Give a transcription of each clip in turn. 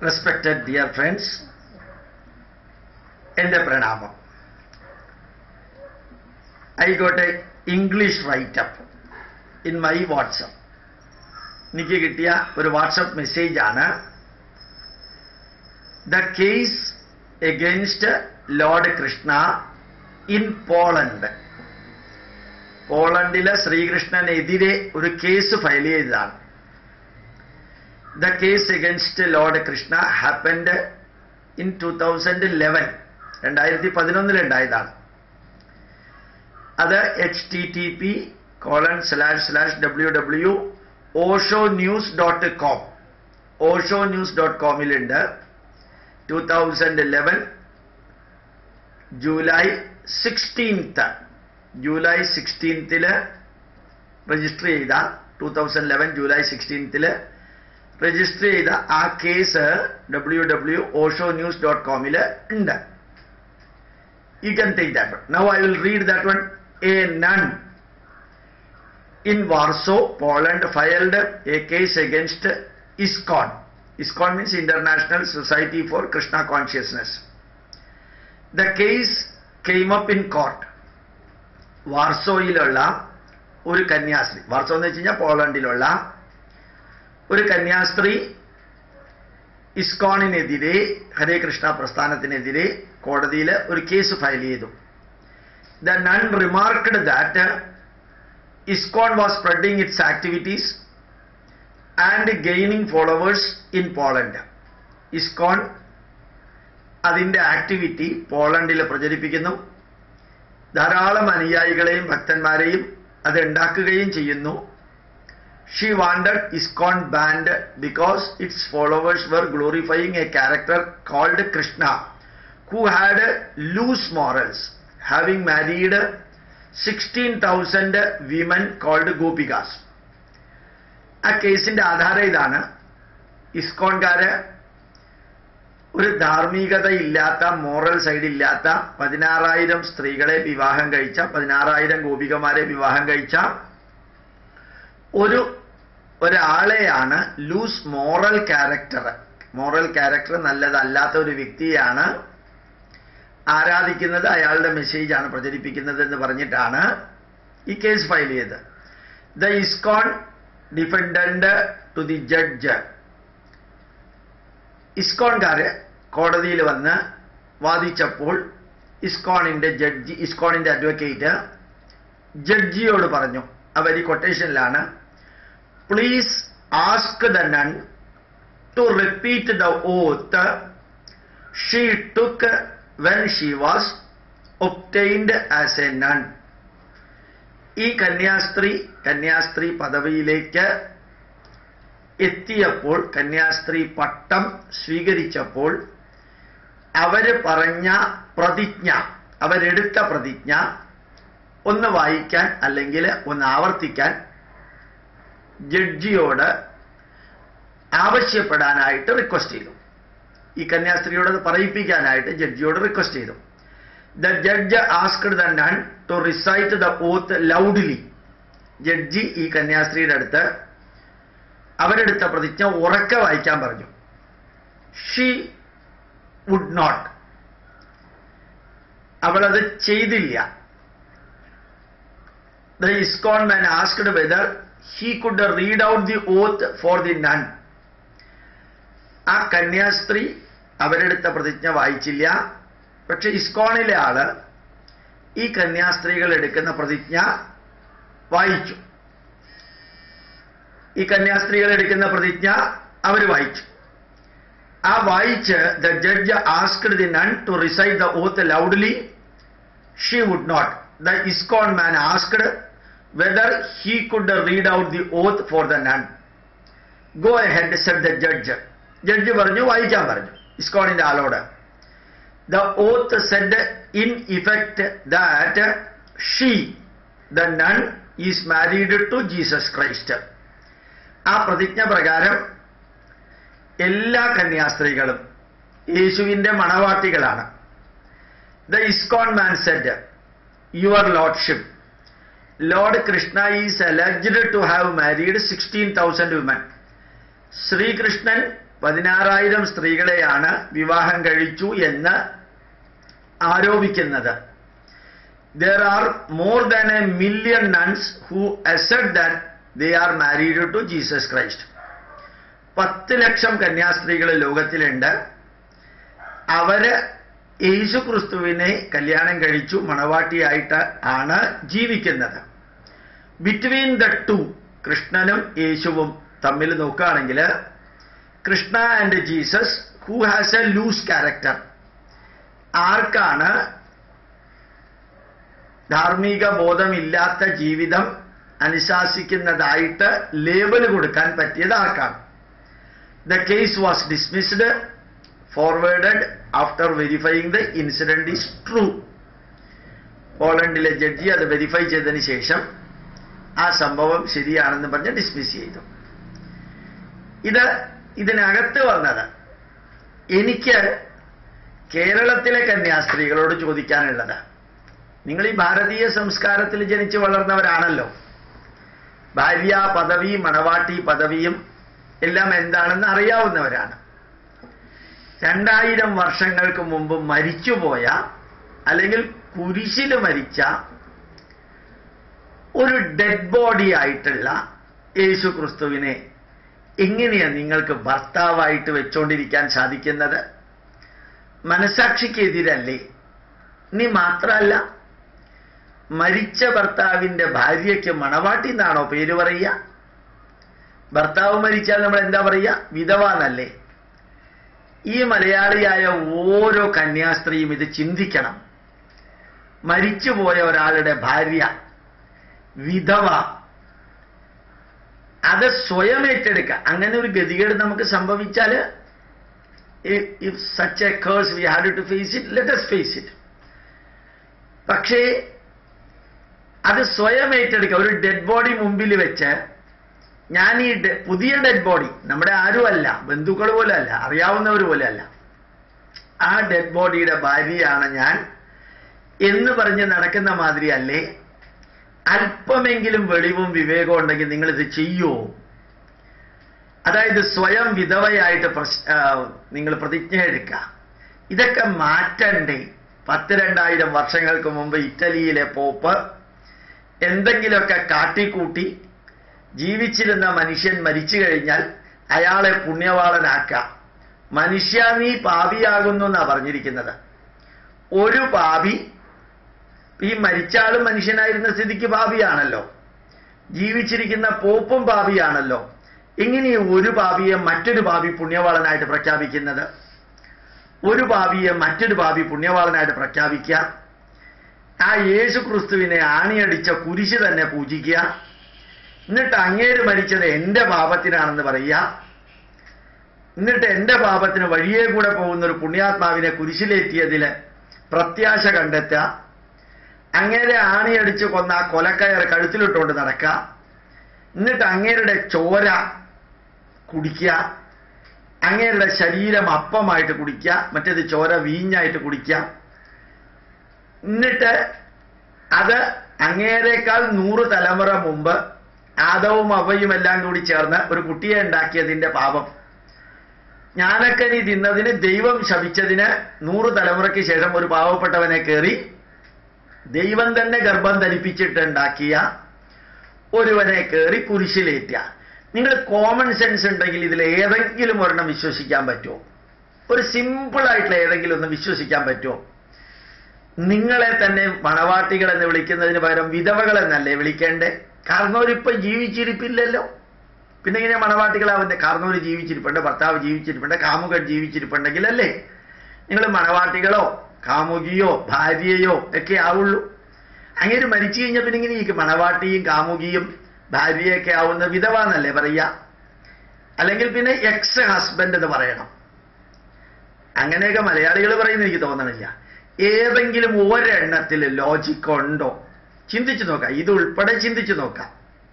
Respected dear friends എൻ്റെ പ്രണാമം I got a English write up in my WhatsApp എനിക്ക് കിട്ടിയ ഒരു വാട്സപ്പ് മെസ്സേജ് ആണ് the case against Lord Krishna in Poland പോളണ്ടിലെ ശ്രീകൃഷ്ണനെതിരെ ഒരു കേസ് ഫയൽ ചെയ്തതാണ് the case against Lord Krishna happened in two thousand eleven രണ്ടായിരത്തി പതിനൊന്നിലുണ്ടായതാണ് അത് H T T P colon slash slash W W Osho news dot com Osho news dot കോമിലുണ്ട് two thousand eleven July sixteenth July സിക്സ്റ്റീൻത്തിൽ register ചെയ്ത two thousand eleven July സിക്സ്റ്റീൻത്തിൽ register ചെയ്ത ആ case W W Osho news dot കോമിൽ ഉണ്ട് you can take that one now I will read that one a nun in Warsaw, Poland, filed a case against ISKCON. ISKCON means International Society for Krishna Consciousness. The case came up in court. വാർസോയിലുള്ള ഒരു കന്യാസ്ത്രീ Warsaw എന്ന് വെച്ച് കഴിഞ്ഞാൽ പോളണ്ടിലുള്ള ഒരു കന്യാസ്ത്രീ ഇസ്കോണിനെതിരെ ഹരേ കൃഷ്ണ പ്രസ്ഥാനത്തിനെതിരെ കോടതിയിൽ ഒരു കേസ് ഫയൽ ചെയ്തു the nun remarked that ISKCON was spreading its activities and gaining followers in Poland. ISKCON അതിൻ്റെ ആക്ടിവിറ്റി പോളണ്ടിൽ പ്രചരിപ്പിക്കുന്നു ധാരാളം അനുയായികളെയും ഭക്തന്മാരെയും അത് ഉണ്ടാക്കുകയും ചെയ്യുന്നു she wanted ISKCON banned because its followers were glorifying a character called Krishna who had loose morals having married sixteen thousand women called gopikas ആ കേസിന്റെ ആധാരം ഇതാണ് ഇസ്കോൺകാര് ഒരു ധാർമ്മികത ഇല്ലാത്ത മോറൽ സൈഡ് ഇല്ലാത്ത പതിനാറായിരം സ്ത്രീകളെ വിവാഹം കഴിച്ച പതിനാറായിരം ഗോപികമാരെ വിവാഹം കഴിച്ച ഒരു ഒരാളെയാണ് loose moral character moral character നല്ലതല്ലാത്ത ഒരു വ്യക്തിയാണ് ആരാധിക്കുന്നത് അയാളുടെ മെസ്സേജാണ് പ്രചരിപ്പിക്കുന്നത് എന്ന് പറഞ്ഞിട്ടാണ് ഈ കേസ് ഫയൽ ചെയ്തത് the ISKCON defendant to the judge ഇസ്കോൺകാര് കോടതിയിൽ വന്ന് വാദിച്ചപ്പോൾ ഇസ്കോണിന്റെ ജഡ്ജി ഇസ്കോണിന്റെ അഡ്വക്കേറ്റ് ജഡ്ജിയോട് പറഞ്ഞു ആ വരി കൊട്ടേഷനിലാണ് please ask the nun to repeat the oath she took when she was obtained as a nun. ഈ കന്യാസ്ത്രീ കന്യാസ്ത്രീ പദവിയിലേക്ക് എത്തിയപ്പോൾ കന്യാസ്ത്രീ പട്ടം സ്വീകരിച്ചപ്പോൾ അവര് പറഞ്ഞ പ്രതിജ്ഞ അവരെടുത്ത പ്രതിജ്ഞ ഒന്ന് വായിക്കാൻ അല്ലെങ്കിൽ ഒന്ന് ആവർത്തിക്കാൻ ജഡ്ജിയോട് ആവശ്യപ്പെടാനായിട്ട് റിക്വസ്റ്റ് ചെയ്തു ഈ കന്യാസ്ത്രീയോട് അത് പറയിപ്പിക്കാനായിട്ട് ജഡ്ജിയോട് റിക്വസ്റ്റ് ചെയ്തു the judge asked the nun to recite the oath loudly ജഡ്ജി ഈ കന്യാസ്ത്രീയുടെ അടുത്ത് അവരെടുത്ത പ്രതിജ്ഞ ഉറക്കെ വായിക്കാൻ പറഞ്ഞു ഷീ വുഡ് നോട്ട് അവളത് ചെയ്തില്ല the ISKCON man asked whether he could read out the oath for the nun ആ കന്യാസ്ത്രീ അവരെടുത്ത പ്രതിജ്ഞ വായിച്ചില്ല പക്ഷെ ഇസ്കോണിലെ ആള് ഈ കന്യാസ്ത്രീകൾ എടുക്കുന്ന പ്രതിജ്ഞ വായിച്ചു ഈ കന്യാസ്ത്രീകൾ എടുക്കുന്ന പ്രതിജ്ഞ അവർ വായിച്ചു ആ വായിച്ച് the judge asked the nun to recite the oath loudly she would not the ISKCON man asked whether he could read out the oath for the nun go ahead said the judge judge പറഞ്ഞു വായിക്കാൻ പറഞ്ഞു ഇസ്കോണിന്റെ ആളോട് the oath said in effect that she the nun is married to Jesus Christ ആ പ്രതിജ്ഞ പ്രകാരം എല്ലാ കന്യാസ്ത്രീകളും യേശുവിന്റെ മണവാട്ടികളാണ് the ISKCON man said your lordship Lord Krishna is alleged to have married sixteen thousand women ശ്രീകൃഷ്ണൻ പതിനാറായിരം സ്ത്രീകളെയാണ് വിവാഹം കഴിച്ചു എന്ന് ആരോപിക്കുന്നത് there are more than a million nuns who accept that they are married to Jesus Christ പത്ത് ലക്ഷം കന്യാസ്ത്രീകൾ ലോകത്തിലുണ്ട് അവര് യേശു ക്രിസ്തുവിനെ കല്യാണം കഴിച്ചു മണവാട്ടിയായിട്ട് ആണ് ജീവിക്കുന്നത് ബിറ്റ്വീൻ ദ ടു കൃഷ്ണനും യേശുവും തമ്മിൽ നോക്കുകയാണെങ്കിൽ Krishna and Jesus who has a loose character ആർക്കാണ് ധാർമ്മിക ബോധമില്ലാത്ത ജീവിതം അനുശാസിക്കുന്നതായിട്ട് ലേബൽ കൊടുക്കാൻ പറ്റിയത് ആർക്കാണ് the case was dismissed forwarded after verifying the incident is true പോളണ്ടിലെ ജഡ്ജി അത് വെരിഫൈ ചെയ്തതിന് ശേഷം ആ സംഭവം ശരിയാണെന്ന് പറഞ്ഞ് ഡിസ്മിസ് ചെയ്തു ഇത് ഇതിനകത്ത് വന്നത് എനിക്ക് കേരളത്തിലെ കന്യാസ്ത്രീകളോട് ചോദിക്കാനുള്ളത് നിങ്ങൾ ഈ ഭാരതീയ സംസ്കാരത്തിൽ ജനിച്ചു വളർന്നവരാണല്ലോ ഭാര്യ പദവി മണവാട്ടി പദവിയും എല്ലാം എന്താണെന്ന് അറിയാവുന്നവരാണ് രണ്ടായിരം വർഷങ്ങൾക്ക് മുമ്പ് മരിച്ചുപോയ അല്ലെങ്കിൽ കുരിശിൽ മരിച്ച ഒരു ഡെഡ് ബോഡി ആയിട്ടുള്ള യേശു ക്രിസ്തുവിനെ എങ്ങനെയാണ് നിങ്ങൾക്ക് ഭർത്താവായിട്ട് വെച്ചുകൊണ്ടിരിക്കാൻ സാധിക്കുന്നത് മനസാക്ഷിക്ക് എതിരല്ലേ ഇനി മാത്രമല്ല മരിച്ച ഭർത്താവിന്റെ ഭാര്യയ്ക്ക് മണവാട്ടി എന്നാണോ പേര് പറയുക ഭർത്താവ് മരിച്ചാൽ നമ്മൾ എന്താ പറയുക വിധവ എന്നല്ലേ ഈ മലയാളിയായ ഓരോ കന്യാസ്ത്രീയും ഇത് ചിന്തിക്കണം മരിച്ചുപോയ ഒരാളുടെ ഭാര്യ വിധവ അത് സ്വയം ഏറ്റെടുക്കുക അങ്ങനെ ഒരു ഗതികേട് നമുക്ക് സംഭവിച്ചാൽ if such a curse we had to face it let's face it പക്ഷേ അത് സ്വയം ഏറ്റെടുക്കുക ഒരു ഡെഡ് ബോഡി മുമ്പിൽ വെച്ച് ഞാൻ ഈ ഡെ- പുതിയ ഡെഡ് ബോഡി നമ്മുടെ ആരുമല്ല ബന്ധുക്കൾ പോലും അല്ല അറിയാവുന്നവർ പോലും അല്ല ആ ഡെഡ് ബോഡിയുടെ ഭാര്യയാണ് ഞാൻ എന്ന് പറഞ്ഞ് നടക്കുന്ന മാതിരി അല്ലേ അല്പമെങ്കിലും വെളിവും വിവേകവും ഉണ്ടെങ്കിൽ നിങ്ങൾ ഇത് ചെയ്യുമോ അതായത് സ്വയം വിധവയായിട്ട് പ്രശ്- ആ, നിങ്ങൾ പ്രതിജ്ഞ എടുക്കുക ഇതൊക്കെ മാറ്റണ്ടേ പത്ത് രണ്ടായിരം വർഷങ്ങൾക്ക് മുമ്പ് ഇറ്റലിയിലെ പോപ്പ് എന്തെങ്കിലുമൊക്കെ കാട്ടിക്കൂട്ടി ജീവിച്ചിരുന്ന മനുഷ്യൻ മരിച്ചു കഴിഞ്ഞാൽ അയാളെ പുണ്യവാളനാക്കാം മനുഷ്യ നീ പാപിയാകുന്നു എന്നാ പറഞ്ഞിരിക്കുന്നത് ഒരു പാപി ഈ മരിച്ച ആളും മനുഷ്യനായിരുന്ന സ്ഥിതിക്ക് പാപിയാണല്ലോ ജീവിച്ചിരിക്കുന്ന പോപ്പും പാപിയാണല്ലോ എങ്ങനെ ഒരു പാപിയെ മറ്റൊരു പാപി പുണ്യവാളനായിട്ട് പ്രഖ്യാപിക്കുന്നത് ഒരു പാപിയെ മറ്റൊരു പാപി പുണ്യവാളനായിട്ട് പ്രഖ്യാപിക്കുക ആ യേശു ക്രിസ്തുവിനെ ആണിയടിച്ച കുരിശ് തന്നെ പൂജിക്കുക എന്നിട്ട് അങ്ങേര് മരിച്ചത് എന്റെ പാപത്തിനാണെന്ന് പറയുക എന്നിട്ട് എന്റെ പാപത്തിന് വഴിയെ കൂടെ പോകുന്ന ഒരു പുണ്യാത്മാവിനെ കുരിശിലേറ്റിയതിൽ പ്രത്യാശ കണ്ടെത്തുക അങ്ങേരെ ആണിയടിച്ച് കൊന്ന ആ കൊലക്കയർ കഴുത്തിലിട്ടുകൊണ്ട് നടക്കുക എന്നിട്ട് അങ്ങേരുടെ ചോര കുടിക്കുക അങ്ങേരുടെ ശരീരം അപ്പമായിട്ട് കുടിക്കുക മറ്റേത് ചോര വീഞ്ഞായിട്ട് കുടിക്കുക എന്നിട്ട് അത് അങ്ങേരെക്കാൾ നൂറ് തലമുറ മുമ്പ് ആദവും അവയും എല്ലാം കൂടി ചേർന്ന് ഒരു കുട്ടിയെ ഉണ്ടാക്കിയതിന്റെ പാപം ജ്ഞാനക്കനി തിന്നതിന് ദൈവം ശപിച്ചതിന് നൂറ് തലമുറയ്ക്ക് ശേഷം ഒരു പാവപ്പെട്ടവനെ കയറി ദൈവം തന്നെ ഗർഭം ധരിപ്പിച്ചിട്ടുണ്ടാക്കിയ ഒരുവനെ കയറി കുരിശിലേറ്റുക നിങ്ങൾ കോമൺ സെൻസ് ഉണ്ടെങ്കിൽ ഇതിൽ ഏതെങ്കിലും ഒരെണ്ണം വിശ്വസിക്കാൻ പറ്റുമോ ഒരു സിമ്പിൾ ആയിട്ടുള്ള ഏതെങ്കിലും ഒന്ന് വിശ്വസിക്കാൻ പറ്റുമോ നിങ്ങളെ തന്നെ മണവാട്ടികൾ എന്ന് വിളിക്കുന്നതിന് പകരം വിധവകൾ എന്നല്ലേ വിളിക്കേണ്ടേ കാരണവരിപ്പൊ ജീവിച്ചിരിപ്പില്ലല്ലോ പിന്നെ ഇങ്ങനെ മണവാട്ടികളാവുന്നത് കാരണവർ ജീവിച്ചിരിപ്പുണ്ട് ഭർത്താവ് ജീവിച്ചിരിപ്പുണ്ട് കാമുകൻ ജീവിച്ചിരിപ്പുണ്ടെങ്കിൽ അല്ലേ നിങ്ങൾ മണവാട്ടികളോ കാമുകിയോ ഭാര്യയോ ഒക്കെ ആവുള്ളൂ അങ്ങനെ മരിച്ചു കഴിഞ്ഞാൽ പിന്നെ ഇങ്ങനെ ഇരിക്കും മണവാട്ടിയും കാമുകിയും ഭാര്യയൊക്കെ ആവുന്ന വിധവ എന്നല്ലേ പറയുക അല്ലെങ്കിൽ പിന്നെ എക്സ് ഹസ്ബൻഡ് എന്ന് പറയണം അങ്ങനെയൊക്കെ മലയാളികൾ പറയുന്നത് എനിക്ക് തോന്നണില്ല ഏതെങ്കിലും ഒരെണ്ണത്തിൽ ലോജിക് ഉണ്ടോ ചിന്തിച്ചു നോക്കാം ഇത് ഉൾപ്പെടെ ചിന്തിച്ചു നോക്കാം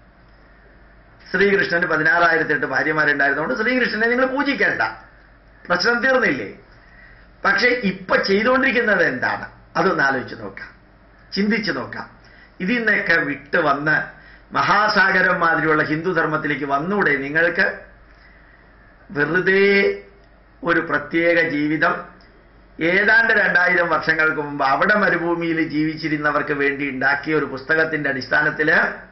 ശ്രീകൃഷ്ണന് പതിനാറായിരത്തി എട്ട് ഭാര്യമാരുണ്ടായിരുന്നതുകൊണ്ട് ശ്രീകൃഷ്ണനെ നിങ്ങൾ പൂജിക്കേണ്ട പ്രശ്നം തീർന്നില്ലേ പക്ഷെ ഇപ്പൊ ചെയ്തുകൊണ്ടിരിക്കുന്നത് എന്താണ് അതൊന്ന് ആലോചിച്ച് നോക്കാം ചിന്തിച്ചു നോക്കാം ഇതിൽ നിന്നൊക്കെ വിട്ട് വന്ന് മഹാസാഗരം മാതിരിയുള്ള ഹിന്ദു ധർമ്മത്തിലേക്ക് വന്നൂടെ നിങ്ങൾക്ക് വെറുതെ ഒരു പ്രത്യേക ജീവിതം ഏതാണ്ട് രണ്ടായിരം വർഷങ്ങൾക്ക് മുമ്പ് അവിടെ മരുഭൂമിയിൽ ജീവിച്ചിരുന്നവർക്ക് വേണ്ടി ഉണ്ടാക്കിയ ഒരു പുസ്തകത്തിന്റെ അടിസ്ഥാനത്തിൽ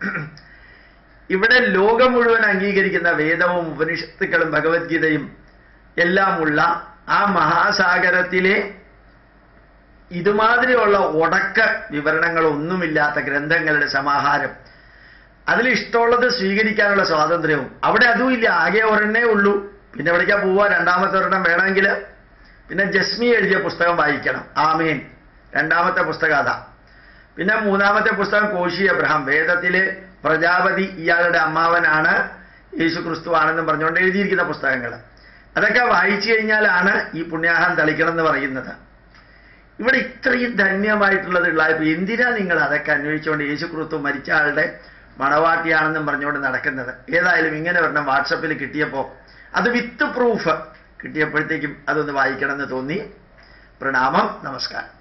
ഇവിടെ ലോകം മുഴുവൻ അംഗീകരിക്കുന്ന വേദവും ഉപനിഷത്തുക്കളും ഭഗവത്ഗീതയും എല്ലാമുള്ള ആ മഹാസാഗരത്തിലെ ഇതുമാതിരിയുള്ള ഉടക്ക വിവരണങ്ങളൊന്നുമില്ലാത്ത ഗ്രന്ഥങ്ങളുടെ സമാഹാരം അതിൽ ഇഷ്ടമുള്ളത് സ്വീകരിക്കാനുള്ള സ്വാതന്ത്ര്യവും അവിടെ അതുമില്ല ആകെ ഒരെണ്ണേ ഉള്ളൂ പിന്നെ എവിടേക്കാ പോവുക രണ്ടാമത്തെ ഒരെണ്ണം വേണമെങ്കിൽ പിന്നെ ജസ്മി എഴുതിയ പുസ്തകം വായിക്കണം ആമീൻ രണ്ടാമത്തെ പുസ്തകം അതാ പിന്നെ മൂന്നാമത്തെ പുസ്തകം കോശി അബ്രഹാം വേദത്തിലെ പ്രജാപതി ഇയാളുടെ അമ്മാവനാണ് യേശു ക്രിസ്തു ആണെന്നും പറഞ്ഞുകൊണ്ട് എഴുതിയിരിക്കുന്ന പുസ്തകങ്ങൾ അതൊക്കെ വായിച്ചു കഴിഞ്ഞാലാണ് ഈ പുണ്യാഹം തളിക്കണം എന്ന് പറയുന്നത് ഇവിടെ ഇത്രയും ധന്യമായിട്ടുള്ളത് ഉള്ളപ്പോൾ എന്തിനാ നിങ്ങൾ അതൊക്കെ അന്വേഷിച്ചുകൊണ്ട് യേശു ക്രിസ്തു മരിച്ച ആളുടെ മണവാട്ടിയാണെന്നും പറഞ്ഞുകൊണ്ട് നടക്കുന്നത് ഏതായാലും ഇങ്ങനെ ഒരെണ്ണം വാട്സപ്പിൽ കിട്ടിയപ്പോൾ അത് വിത്ത് പ്രൂഫ് കിട്ടിയപ്പോഴത്തേക്കും അതൊന്ന് വായിക്കണമെന്ന് തോന്നി പ്രണാമം നമസ്കാരം